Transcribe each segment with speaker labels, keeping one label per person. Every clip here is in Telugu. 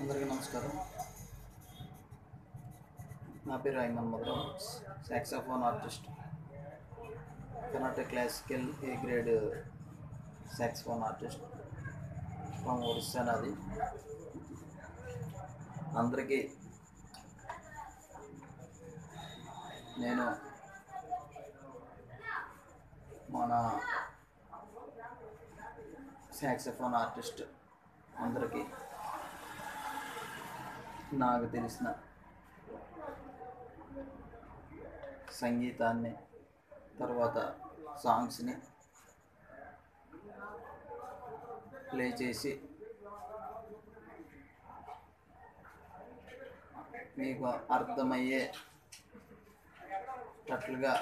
Speaker 1: అందరికీ నమస్కారం నా పేరు Aiman Madhuram saxophone artist Karnataka classical A grade saxophone artist from Odisha నాది అందరికీ నేను మన సాక్సఫోన్ ఆర్టిస్ట్ అందరికీ నాకు తెలిసిన సంగీతాన్ని తర్వాత సాంగ్స్ని ప్లే చేసి మీకు అర్థమయ్యే టట్లుగా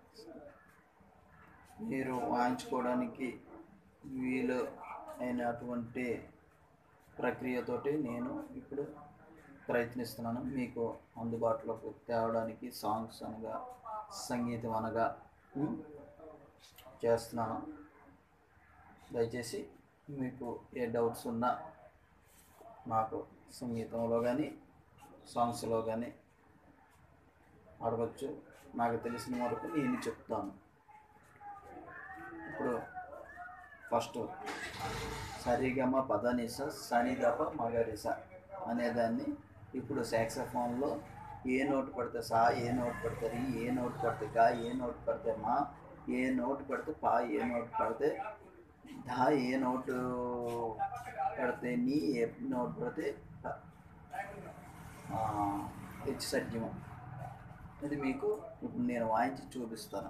Speaker 1: మీరు వాయించుకోవడానికి వీలు అయినటువంటి ప్రక్రియతోటి నేను ఇప్పుడు ప్రయత్నిస్తున్నాను మీకు అందుబాటులోకి తేవడానికి సాంగ్స్ అనగా సంగీతం అనగా ఉమ్, చేస్తున్నాను దయచేసి మీకు ఏ డౌట్స్ ఉన్నా నాకు సంగీతంలో కానీ సాంగ్స్లో కానీ అడగచ్చు నాకు తెలిసిన వరకు నేను చెప్తాను ఇప్పుడు ఫస్ట్ సరిగమ పదనిస సనిదప మగరిస అనేదాన్ని ఇప్పుడు సాక్సఫోన్లో ఏ నోట్ పడితే సా ఏ నోట్ పడితే రి ఏ నోట్ పడితే గా ఏ నోట్ పడితే మా ఏ నోట్ పడితే పా ఏ నోట్ పడితే ధా ఏ నోటు పడితే నీ ఏ నోట్ పడితే ప. ఆ, హెచ్ సజ్జము ఇది మీకు ఇప్పుడు నేను వాయించి చూపిస్తాను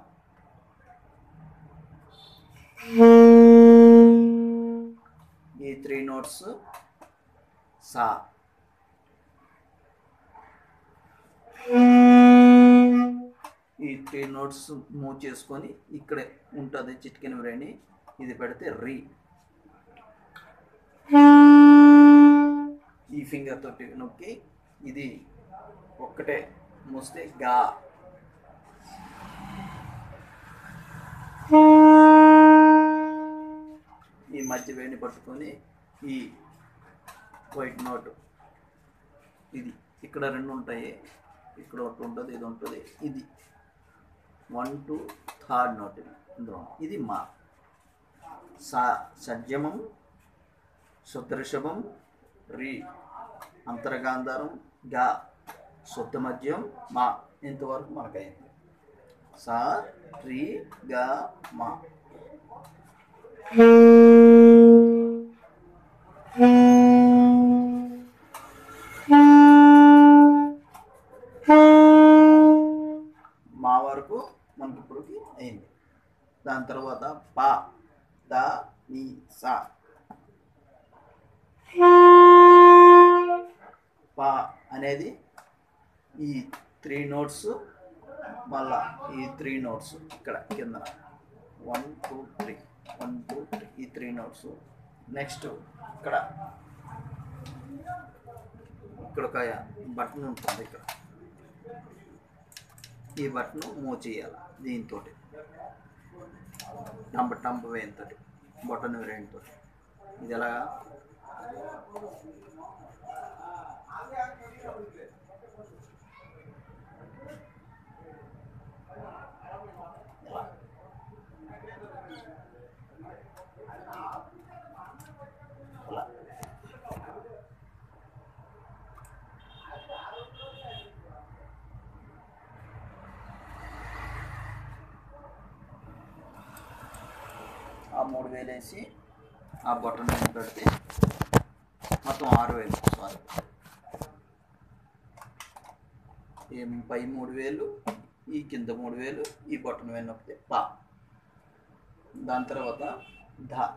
Speaker 1: ఈ త్రీ నోట్స్ సా ఈ త్రీ నోట్స్ మూవ్ చేసుకొని ఇక్కడే ఉంటుంది చిట్కిన వ్రేణి ఇది పెడితే రీ ఈ ఫింగర్ తోటి నొక్కి ఇది ఒక్కటే మూస్తే గా ఈ మధ్య వేణి పట్టుకొని ఈ వైట్ నోట్ ఇది ఇక్కడ రెండు ఉంటాయి ఇక్కడ ఒకటి ఉంటుంది ఇది ఉంటుంది ఇది వన్ టు థర్డ్ నోట్ ఇది ఇందులో ఇది మా సా సజ్జమం శుద్ధృషభం రి అంతర్గాంధారం గా శుద్ధ మధ్యం మా ఇంతవరకు మనకైంది సా రి గా మా మా వరకు మనకి ఇప్పటికి అయింది దాని తర్వాత పా ద ని సా పా అనేది ఈ త్రీ నోట్స్ మళ్ళా ఈ త్రీ నోట్స్ ఇక్కడ కింద one two three one two three ఈ త్రీ నోట్స్ నెక్స్ట్ ఇక్కడ ఇక్కడ ఒక బటన్ ఉంటుంది ఇక్కడ ఈ బటన్ మూవ్ చేయాలి దీంతో టంప టంప వేయంతో బటన్ వేయంతో ఇది ఎలాగా అలా ఆ మూడు వేలు వేసి ఆ బటన్ మీద పెడితే మొత్తం ఆరు వేలు సారీ ఏం పై మూడు వేలు ఈ కింద మూడు వేలు ఈ బటన్ మీద నొక్కితే పా దాని తర్వాత ధ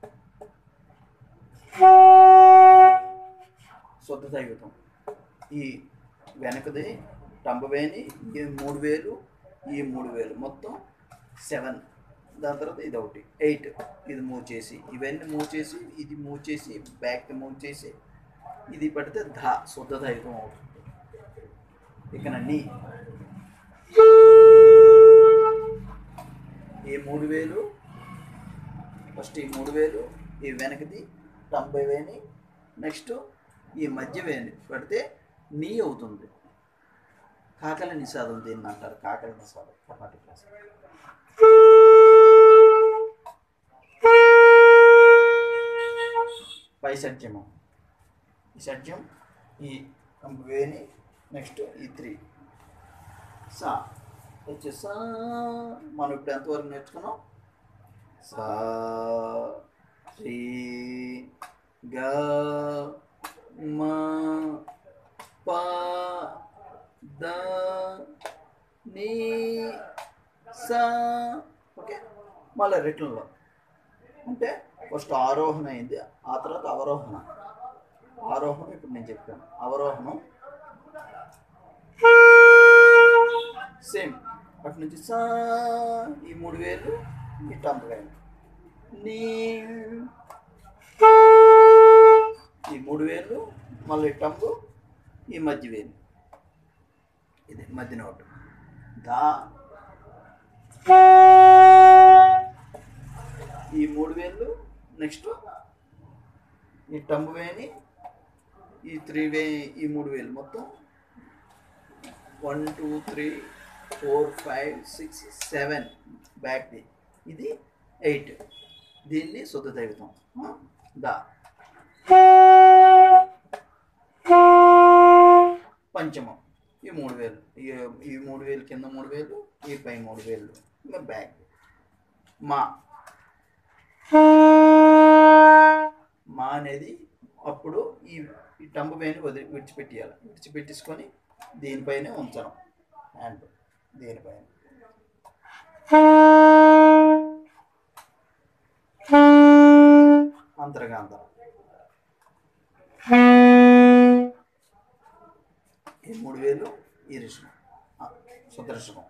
Speaker 1: శుద్ధ దైవతం ఈ వెనకది టంబవేని ఈ మూడు వేలు ఈ మూడు వేలు మొత్తం సెవెన్ దాని తర్వాత ఇది ఒకటి ఎయిట్ ఇది మూవ్ చేసి ఇవన్నీ మూవ్ చేసి ఇది మూవ్ చేసి బ్యాక్ మూవ్ చేసి ఇది పడితే ధ శుద్ధ దైవం అవుతుంది ఇక నీ ఈ మూడు వేలు ఫస్ట్ ఈ మూడు వేలు ఈ వెనకది తొంభై వేని నెక్స్ట్ ఈ మధ్య వేణి పడితే నీ అవుతుంది కాకల నిషాదం దీన్ని అంటారు కాకల నిషాదం కర్ణాటక భాష పై షడ్జము ఈ షడ్జం ఈ వేని నెక్స్ట్ ఈ త్రీ సా వచ్చి సా మనం ఇప్పుడు ఎంతవరకు నేర్చుకున్నాం సా రీ గ మా పా ద నీ సా ఓకే మళ్ళీ రిటర్న్లో అంటే ఫస్ట్ ఆరోహణ అయింది ఆ తర్వాత అవరోహణ ఆరోహణం ఇప్పుడు నేను చెప్పాను అవరోహణం సేమ్ అటు నుంచి సా ఈ మూడు వేలు ఈ టంప్ లైన్ నీ ఈ మూడు వేలు మళ్ళీ టంపు ఈ మధ్య వేలు ఇది మధ్య నోటు దా ఈ మూడు వేలు నెక్స్ట్ ఈ టంబు వేని ఈ త్రీ వే ఈ మూడు వేలు మొత్తం one two three four five six seven బ్యాక్ది ఇది ఎయిట్ దీన్ని శుద్ధ దైవతం ఆ? దా పంచమం ఈ మూడు వేలు ఈ ఈ మూడు వేలు కింద మూడు వేలు ఈ పై మూడు వేలు ఇంకా బ్యాక్ మా మా అనేది అప్పుడు ఈ ఈ టంబు పైన వదిలి విడిచిపెట్టేయాలి విడిచిపెట్టేసుకొని దీనిపైనే ఉంచడం హ్యాండ్ దీనిపైన అంతర్గాంతరం ఈ మూడు వేలు ఈ రిషభం ఆ, శుద్ధ రిషభం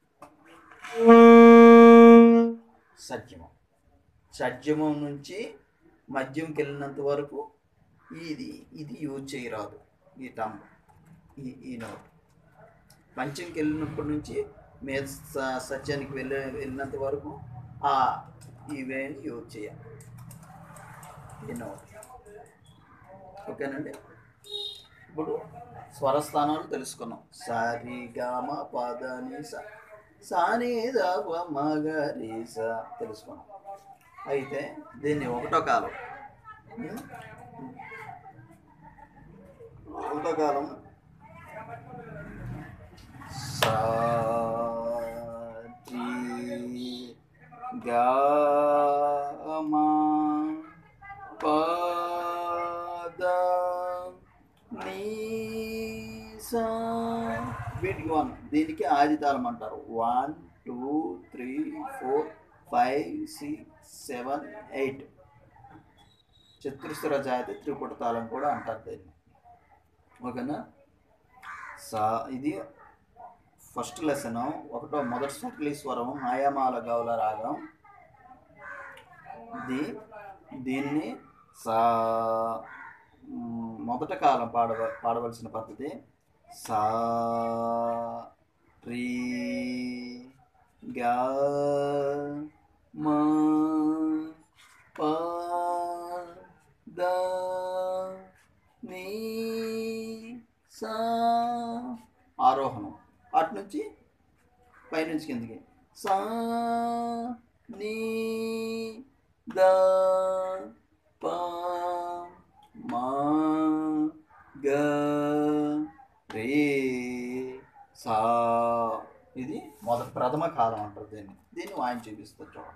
Speaker 1: సత్యమం షడ్జమం నుంచి మద్యంకి వెళ్ళినంత వరకు ఇది ఇది యూజ్ చేయరాదు ఈ టమ్ ఈ ఈ నోట్ పంచంకి వెళ్ళినప్పటి నుంచి మీద స- సత్యానికి వెళ్ళి వెళ్ళినంత వరకు ఆ ఈ వేని యూజ్ చేయాలి ఈ నోట్ ఓకేనండి ఇప్పుడు స్వరస్థానాలు తెలుసుకున్నాం సారి గామ పదని స సాని దప మగరి స తెలుసుకున్నాం అయితే దీన్ని ఒకటో కాలం ఉం? ఒకటో కాలం సా రి గా మా ప ద నీ సా వీటికి వన్ దీనికి ఆది తాళం అంటారు one two three four five six seven eight చతురస్ర జాతి త్రిపుట తాళం కూడా అంటారు దీన్ని ఓకేనా సా ఇది ఫస్ట్ లెసన్ ఒకటో మొదటి సట్లీ స్వరం మాయామాల గౌల రాగం దీ దీన్ని సా మ్, మొదట కాలం పాడవ పాడవలసిన పద్ధతి సా రీ గా మా పా ద నీ సా ఆరోహణం అటు నుంచి పైనుంచి కిందకి సా నీ ద పా మా గ రే సా ఇది మొదటి ప్రథమ కాలం అంటారు దీన్ని దీన్ని వాయిన్ చూపిస్తారు చూడండి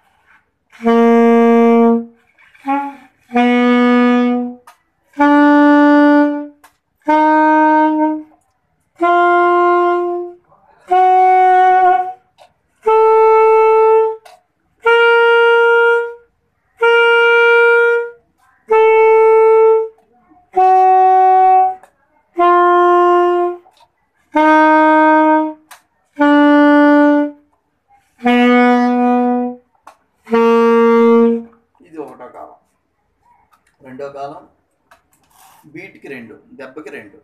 Speaker 1: ఇది ఒకటో కాలం రెండో కాలం బీట్కి రెండు దెబ్బకి రెండు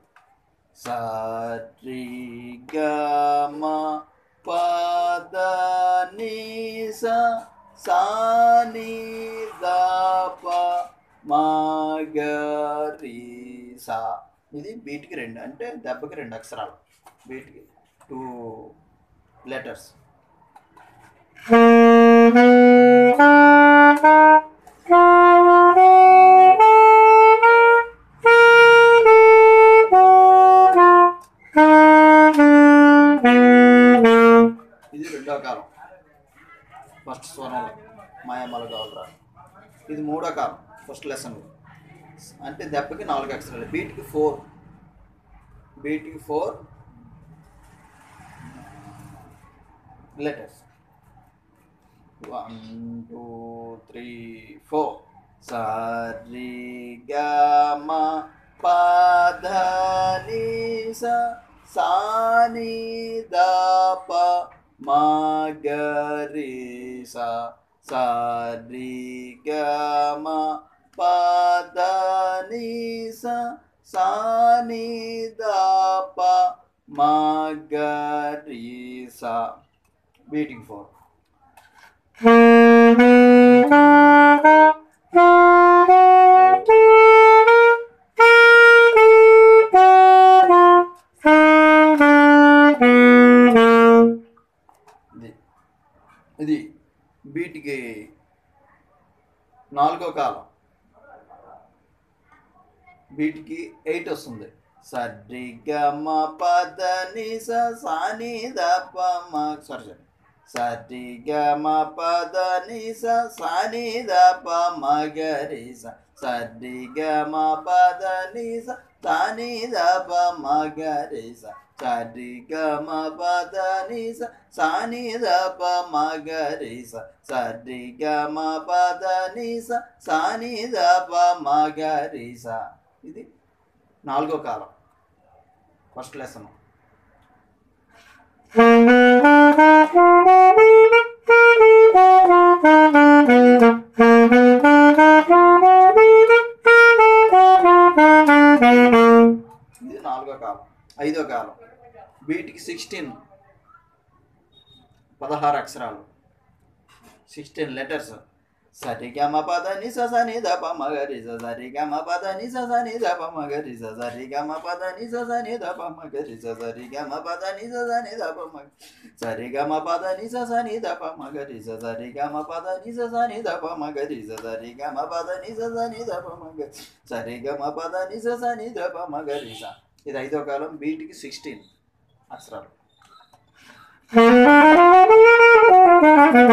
Speaker 1: సరి గమ పద ని స సా ని ద ప మ గ రి సా ఇది బీట్కి రెండు అంటే దెబ్బకి రెండు అక్షరాలు బీట్కి టూ లెటర్స్ ఇది రెండో కాలం ఫస్ట్ స్వరంలో మాయమ్మల కావాలరా ఇది మూడో కాలం ఫస్ట్ లెసన్ అంటే దెబ్బకి నాలుగు అక్షరాలు బీట్కి ఫోర్ బీట్కి four letters one two three four సరి గమ పధ ని స సాని ద ప మగరి స సరి గమ పద ని స సాని ద ప మగరి స బీటింగ్ ఫోర్ ఇది ఇది బీట్కి నాలుగో కాలం బీట్కి ఎయిట్ వస్తుంది సరి గమ పద ని స సాని ద ప మ సారీ సారీ సరి గమ పద ని స సాని ద ప మ గ రి స సరి గమ పద ని స సాని ద ప మ గ రి స సరి గమ పద ని స సాని ద ప మ గ రి స సరి గమ పద ని స సాని ద ప మ గ రి స ఇది నాలుగో కాలం ఫస్ట్ లెసన్ ఇది నాలుగో కాలం ఐదో కాలం వీటికి సిక్స్టీన్ పదహారు అక్షరాలు సిక్స్టీన్ లెటర్స్ సరిగమ పద ని స స ని ద ప మ గ రి స సరిగమ పద ని స స ని ద ప మ గ రి స సరిగమ పద ని స స ని ద ప మ గ రి స సరిగమ పద ని స స ని ద ప మ సరిగమ పద ని స స ని ద ప మ గ రి స సరిగమ పద ని స స ని ద ప మ గ రి స సరిగమ పద ని స స ని ద ప మ గ సరిగమ పద ని స స ని ద ప మ గ రి స ఇది ఐదో కాలం బీటికి సిక్స్టీన్ అక్షరాలు